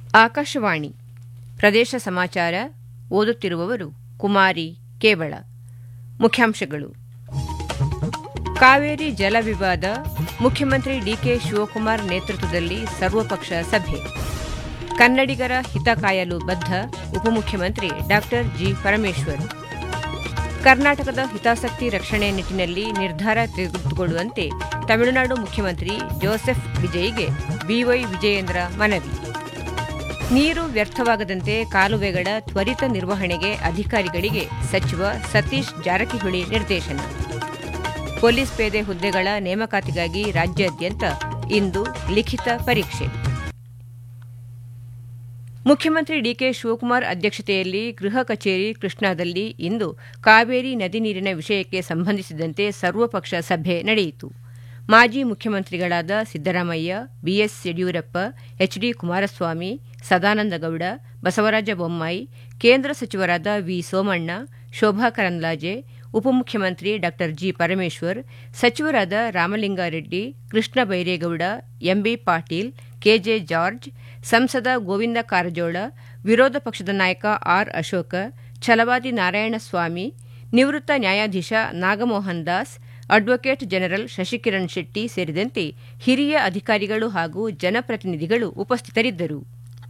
ಆಕಾಶವಾಣಿ ಪ್ರದೇಶ ಸಮಾಚಾರ ಓದುತ್ತಿರುವವರು ಕುಮಾರಿ ಕೇವಳ ಮುಖ್ಯಾಂಶಗಳು ಕಾವೇರಿ ಜಲ ವಿವಾದ ಮುಖ್ಯಮಂತ್ರಿ ಡಿಕೆ ಶಿವಕುಮಾರ್ ನೇತೃತ್ವದಲ್ಲಿ ಸರ್ವಪಕ್ಷ ಸಭೆ ಕನ್ನಡಿಗರ ಹಿತ ಕಾಯಲು ಬದ್ಧ ಉಪಮುಖ್ಯಮಂತ್ರಿ ಡಾ ಜಿ ಪರಮೇಶ್ವರ್ ಕರ್ನಾಟಕದ ಹಿತಾಸಕ್ತಿ ರಕ್ಷಣೆ ನಿಟ್ಟಿನಲ್ಲಿ ನಿರ್ಧಾರ ತೆಗೆದುಕೊಳ್ಳುವಂತೆ ತಮಿಳುನಾಡು ಮುಖ್ಯಮಂತ್ರಿ ಜೋಸೆಫ್ ವಿಜಯ್ಗೆ ಬಿವೈ ವಿಜಯೇಂದ್ರ ಮನವಿ ನೀರು ವ್ಯರ್ಥವಾಗದಂತೆ ಕಾಲುವೆಗಳ ತ್ವರಿತ ನಿರ್ವಹಣೆಗೆ ಅಧಿಕಾರಿಗಳಿಗೆ ಸಚಿವ ಸತೀಶ್ ಜಾರಕಿಹೊಳಿ ನಿರ್ದೇಶನ ಪೊಲೀಸ್ ಪೇದೆ ಹುದ್ದೆಗಳ ನೇಮಕಾತಿಗಾಗಿ ರಾಜ್ಯಾದ್ಯಂತ ಇಂದು ಲಿಖಿತ ಪರೀಕ್ಷೆ ಮುಖ್ಯಮಂತ್ರಿ ಡಿಕೆ ಶಿವಕುಮಾರ್ ಅಧ್ಯಕ್ಷತೆಯಲ್ಲಿ ಗೃಹ ಕಚೇರಿ ಕೃಷ್ಣಾದಲ್ಲಿ ಇಂದು ಕಾವೇರಿ ನದಿ ನೀರಿನ ವಿಷಯಕ್ಕೆ ಸಂಬಂಧಿಸಿದಂತೆ ಸರ್ವಪಕ್ಷ ಸಭೆ ನಡೆಯಿತು ಮಾಜಿ ಮುಖ್ಯಮಂತ್ರಿಗಳಾದ ಸಿದ್ದರಾಮಯ್ಯ ಬಿಎಸ್ ಯಡಿಯೂರಪ್ಪ ಎಚ್ಡಿ ಕುಮಾರಸ್ವಾಮಿ ಸದಾನಂದಗೌಡ ಬಸವರಾಜ ಬೊಮ್ಮಾಯಿ ಕೇಂದ್ರ ಸಚಿವರಾದ ವಿ ಸೋಮಣ್ಣ ಶೋಭಾ ಕರಂದ್ಲಾಜೆ ಉಪಮುಖ್ಯಮಂತ್ರಿ ಡಾ ಜಿ ಪರಮೇಶ್ವರ್ ಸಚಿವರಾದ ರಾಮಲಿಂಗಾರೆಡ್ಡಿ ಕೃಷ್ಣ ಬೈರೇಗೌಡ ಎಂಬಿ ಪಾಟೀಲ್ ಕೆಜೆ ಜಾರ್ಜ್ ಸಂಸದ ಗೋವಿಂದ ಕಾರಜೋಳ ವಿರೋಧ ಪಕ್ಷದ ನಾಯಕ ಆರ್ ಅಶೋಕ ಛಲವಾದಿ ನಾರಾಯಣಸ್ವಾಮಿ ನಿವೃತ್ತ ನ್ಯಾಯಾಧೀಶ ನಾಗಮೋಹನ್ ದಾಸ್ ಅಡ್ವೊಕೇಟ್ ಜನರಲ್ ಶಶಿಕಿರಣ್ ಶೆಟ್ಟಿ ಸೇರಿದಂತೆ ಹಿರಿಯ ಅಧಿಕಾರಿಗಳು ಹಾಗೂ ಜನಪ್ರತಿನಿಧಿಗಳು ಉಪಸ್ಥಿತರಿದ್ದರು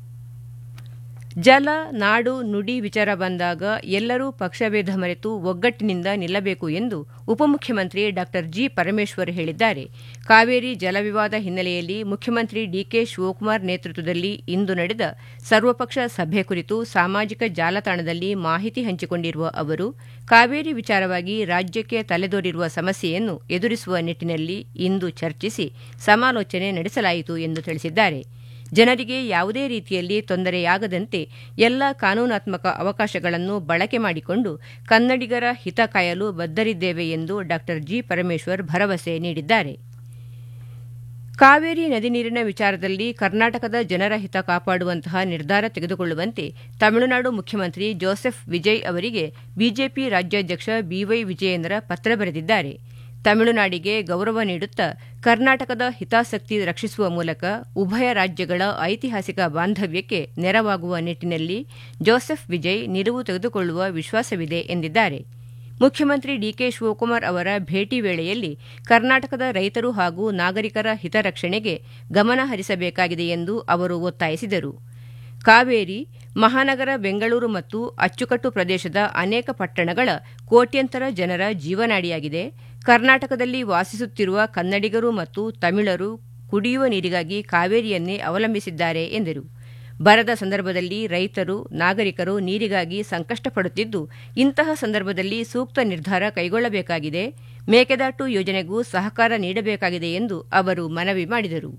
ಜಲ ನಾಡು ನುಡಿ ವಿಚಾರ ಬಂದಾಗ ಎಲ್ಲರೂ ಪಕ್ಷಭೇದ ಮರೆತು ಒಗ್ಗಟ್ಟಿನಿಂದ ನಿಲ್ಲಬೇಕು ಎಂದು ಉಪಮುಖ್ಯಮಂತ್ರಿ ಡಾ ಜಿ ಪರಮೇಶ್ವರ್ ಹೇಳಿದ್ದಾರೆ ಕಾವೇರಿ ಜಲವಿವಾದ ಹಿನ್ನೆಲೆಯಲ್ಲಿ ಮುಖ್ಯಮಂತ್ರಿ ಡಿಕೆ ಶಿವಕುಮಾರ್ ನೇತೃತ್ವದಲ್ಲಿ ಇಂದು ನಡೆದ ಸರ್ವಪಕ್ಷ ಸಭೆ ಕುರಿತು ಸಾಮಾಜಿಕ ಜಾಲತಾಣದಲ್ಲಿ ಮಾಹಿತಿ ಹಂಚಿಕೊಂಡಿರುವ ಅವರು ಕಾವೇರಿ ವಿಚಾರವಾಗಿ ರಾಜ್ಯಕ್ಕೆ ತಲೆದೋರಿರುವ ಸಮಸ್ಯೆಯನ್ನು ಎದುರಿಸುವ ನಿಟ್ಟಿನಲ್ಲಿ ಇಂದು ಚರ್ಚಿಸಿ ಸಮಾಲೋಚನೆ ನಡೆಸಲಾಯಿತು ಎಂದು ತಿಳಿಸಿದ್ದಾರೆ ಜನರಿಗೆ ಯಾವುದೇ ರೀತಿಯಲ್ಲಿ ತೊಂದರೆಯಾಗದಂತೆ ಎಲ್ಲ ಕಾನೂನಾತ್ಮಕ ಅವಕಾಶಗಳನ್ನು ಬಳಕೆ ಮಾಡಿಕೊಂಡು ಕನ್ನಡಿಗರ ಹಿತ ಕಾಯಲು ಬದ್ಧರಿದ್ದೇವೆ ಎಂದು ಡಾ ಜಿ ಪರಮೇಶ್ವರ್ ಭರವಸೆ ನೀಡಿದ್ದಾರೆ ಕಾವೇರಿ ನದಿ ನೀರಿನ ವಿಚಾರದಲ್ಲಿ ಕರ್ನಾಟಕದ ಜನರ ಹಿತ ಕಾಪಾಡುವಂತಹ ನಿರ್ಧಾರ ತೆಗೆದುಕೊಳ್ಳುವಂತೆ ತಮಿಳುನಾಡು ಮುಖ್ಯಮಂತ್ರಿ ಜೋಸೆಫ್ ವಿಜಯ್ ಅವರಿಗೆ ಬಿಜೆಪಿ ರಾಜ್ಯಾಧ್ಯಕ್ಷ ಬಿವೈ ವಿಜಯೇಂದ್ರ ಪತ್ರ ಬರೆದಿದ್ದಾರೆ ತಮಿಳುನಾಡಿಗೆ ಗೌರವ ನೀಡುತ್ತಾ ಕರ್ನಾಟಕದ ಹಿತಾಸಕ್ತಿ ರಕ್ಷಿಸುವ ಮೂಲಕ ಉಭಯ ರಾಜ್ಯಗಳ ಐತಿಹಾಸಿಕ ಬಾಂಧವ್ಯಕ್ಕೆ ನೆರವಾಗುವ ನಿಟ್ಟಿನಲ್ಲಿ ಜೋಸೆಫ್ ವಿಜಯ್ ನಿಲುವು ತೆಗೆದುಕೊಳ್ಳುವ ವಿಶ್ವಾಸವಿದೆ ಎಂದಿದ್ದಾರೆ ಮುಖ್ಯಮಂತ್ರಿ ಡಿಕೆ ಶಿವಕುಮಾರ್ ಅವರ ಭೇಟಿ ವೇಳೆಯಲ್ಲಿ ಕರ್ನಾಟಕದ ರೈತರು ಹಾಗೂ ನಾಗರಿಕರ ಹಿತರಕ್ಷಣೆಗೆ ಗಮನ ಹರಿಸಬೇಕಾಗಿದೆ ಎಂದು ಅವರು ಒತ್ತಾಯಿಸಿದರು ಕಾವೇರಿ ಮಹಾನಗರ ಬೆಂಗಳೂರು ಮತ್ತು ಅಚ್ಚುಕಟ್ಟು ಪ್ರದೇಶದ ಅನೇಕ ಪಟ್ಟಣಗಳ ಕೋಟ್ಯಂತರ ಜನರ ಜೀವನಾಡಿಯಾಗಿದೆ ಕರ್ನಾಟಕದಲ್ಲಿ ವಾಸಿಸುತ್ತಿರುವ ಕನ್ನಡಿಗರು ಮತ್ತು ತಮಿಳರು ಕುಡಿಯುವ ನೀರಿಗಾಗಿ ಕಾವೇರಿಯನ್ನೇ ಅವಲಂಬಿಸಿದ್ದಾರೆ ಎಂದರು ಬರದ ಸಂದರ್ಭದಲ್ಲಿ ರೈತರು ನಾಗರಿಕರು ನೀರಿಗಾಗಿ ಸಂಕಷ್ಟಪಡುತ್ತಿದ್ದು ಇಂತಹ ಸಂದರ್ಭದಲ್ಲಿ ಸೂಕ್ತ ನಿರ್ಧಾರ ಕೈಗೊಳ್ಳಬೇಕಾಗಿದೆ ಮೇಕೆದಾಟು ಯೋಜನೆಗೂ ಸಹಕಾರ ನೀಡಬೇಕಾಗಿದೆ ಎಂದು ಅವರು ಮನವಿ ಮಾಡಿದರು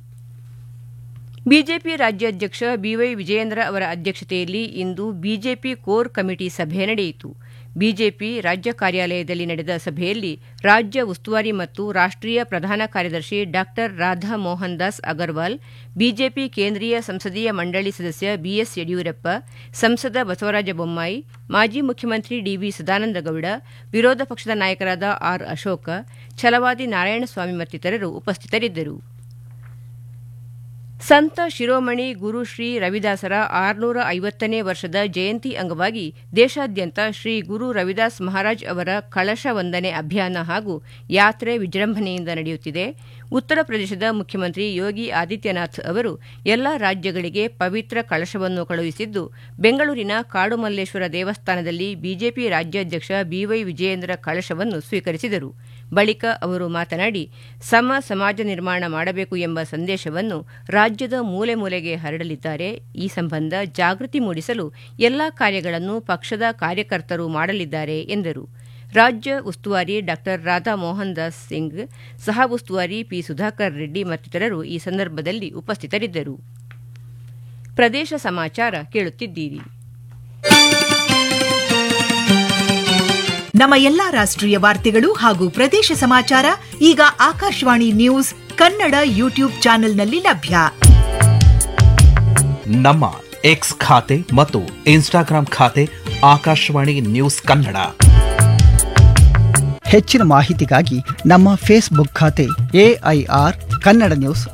ಬಿಜೆಪಿ ರಾಜ್ಯಾಧ್ಯಕ್ಷ ಬಿವೈ ವಿಜಯೇಂದ್ರ ಅವರ ಅಧ್ಯಕ್ಷತೆಯಲ್ಲಿ ಇಂದು ಬಿಜೆಪಿ ಕೋರ್ ಕಮಿಟಿ ಸಭೆ ನಡೆಯಿತು ಬಿಜೆಪಿ ರಾಜ್ಯ ಕಾರ್ಯಾಲಯದಲ್ಲಿ ನಡೆದ ಸಭೆಯಲ್ಲಿ ರಾಜ್ಯ ಉಸ್ತುವಾರಿ ಮತ್ತು ರಾಷ್ಟೀಯ ಪ್ರಧಾನ ಕಾರ್ಯದರ್ಶಿ ಡಾ ರಾಧಾ ಮೋಹನ್ ದಾಸ್ ಅಗರ್ವಾಲ್ ಬಿಜೆಪಿ ಕೇಂದ್ರೀಯ ಸಂಸದೀಯ ಮಂಡಳಿ ಸದಸ್ಯ ಬಿಎಸ್ ಯಡಿಯೂರಪ್ಪ ಸಂಸದ ಬಸವರಾಜ ಬೊಮ್ಮಾಯಿ ಮಾಜಿ ಮುಖ್ಯಮಂತ್ರಿ ಡಿವಿ ಸದಾನಂದಗೌಡ ವಿರೋಧ ಪಕ್ಷದ ನಾಯಕರಾದ ಆರ್ ಅಶೋಕ ಛಲವಾದಿ ನಾರಾಯಣಸ್ವಾಮಿ ಮತ್ತಿತರರು ಉಪಸ್ಥಿತರಿದ್ದರು ಸಂತ ಶಿರೋಮಣಿ ಗುರು ಶ್ರೀ ರವಿದಾಸರ ಆರುನೂರ ಐವತ್ತನೇ ವರ್ಷದ ಜಯಂತಿ ಅಂಗವಾಗಿ ದೇಶಾದ್ಯಂತ ಶ್ರೀ ಗುರು ರವಿದಾಸ್ ಮಹಾರಾಜ್ ಅವರ ಕಳಶ ವಂದನೆ ಅಭಿಯಾನ ಹಾಗೂ ಯಾತ್ರೆ ವಿಜೃಂಭಣೆಯಿಂದ ನಡೆಯುತ್ತಿದೆ ಉತ್ತರ ಪ್ರದೇಶದ ಮುಖ್ಯಮಂತ್ರಿ ಯೋಗಿ ಆದಿತ್ಯನಾಥ್ ಅವರು ಎಲ್ಲಾ ರಾಜ್ಯಗಳಿಗೆ ಪವಿತ್ರ ಕಳಶವನ್ನು ಕಳುಹಿಸಿದ್ದು ಬೆಂಗಳೂರಿನ ಕಾಡುಮಲ್ಲೇಶ್ವರ ದೇವಸ್ಥಾನದಲ್ಲಿ ಬಿಜೆಪಿ ರಾಜ್ಯಾಧ್ಯಕ್ಷ ಬಿವೈ ವಿಜಯೇಂದ್ರ ಕಳಶವನ್ನು ಸ್ವೀಕರಿಸಿದರು ಬಳಿಕ ಅವರು ಮಾತನಾಡಿ ಸಮ ಸಮಾಜ ನಿರ್ಮಾಣ ಮಾಡಬೇಕು ಎಂಬ ಸಂದೇಶವನ್ನು ರಾಜ್ಯದ ಮೂಲೆ ಮೂಲೆಗೆ ಹರಡಲಿದ್ದಾರೆ ಈ ಸಂಬಂಧ ಜಾಗೃತಿ ಮೂಡಿಸಲು ಎಲ್ಲಾ ಕಾರ್ಯಗಳನ್ನು ಪಕ್ಷದ ಕಾರ್ಯಕರ್ತರು ಮಾಡಲಿದ್ದಾರೆ ಎಂದರು ರಾಜ್ಯ ಉಸ್ತುವಾರಿ ಡಾ ರಾಧಾ ಮೋಹನ್ ದಾಸ್ ಸಿಂಗ್ ಸಹ ಉಸ್ತುವಾರಿ ಪಿ ಸುಧಾಕರ್ ರೆಡ್ಡಿ ಮತ್ತಿತರರು ಈ ಸಂದರ್ಭದಲ್ಲಿ ಉಪಸ್ಥಿತರಿದ್ದರು ಪ್ರದೇಶ ಸಮಾಚಾರ ಕೇಳುತ್ತಿದ್ದೀರಿ ನಮ್ಮ ಎಲ್ಲಾ ರಾಷ್ಟ್ರೀಯ ವಾರ್ತೆಗಳು ಹಾಗೂ ಪ್ರದೇಶ ಸಮಾಚಾರ ಈಗ ಆಕಾಶವಾಣಿ ನ್ಯೂಸ್ ಕನ್ನಡ ಯೂಟ್ಯೂಬ್ ಚಾನೆಲ್ನಲ್ಲಿ ಲಭ್ಯ ನಮ್ಮ ಎಕ್ಸ್ ಖಾತೆ ಮತ್ತು ಇನ್ಸ್ಟಾಗ್ರಾಂ ಖಾತೆ ಆಕಾಶವಾಣಿ ನ್ಯೂಸ್ ಕನ್ನಡ ಹೆಚ್ಚಿನ ಮಾಹಿತಿಗಾಗಿ ನಮ್ಮ ಫೇಸ್ಬುಕ್ ಖಾತೆ ಎಐಆರ್ ಕನ್ನಡ ನ್ಯೂಸ್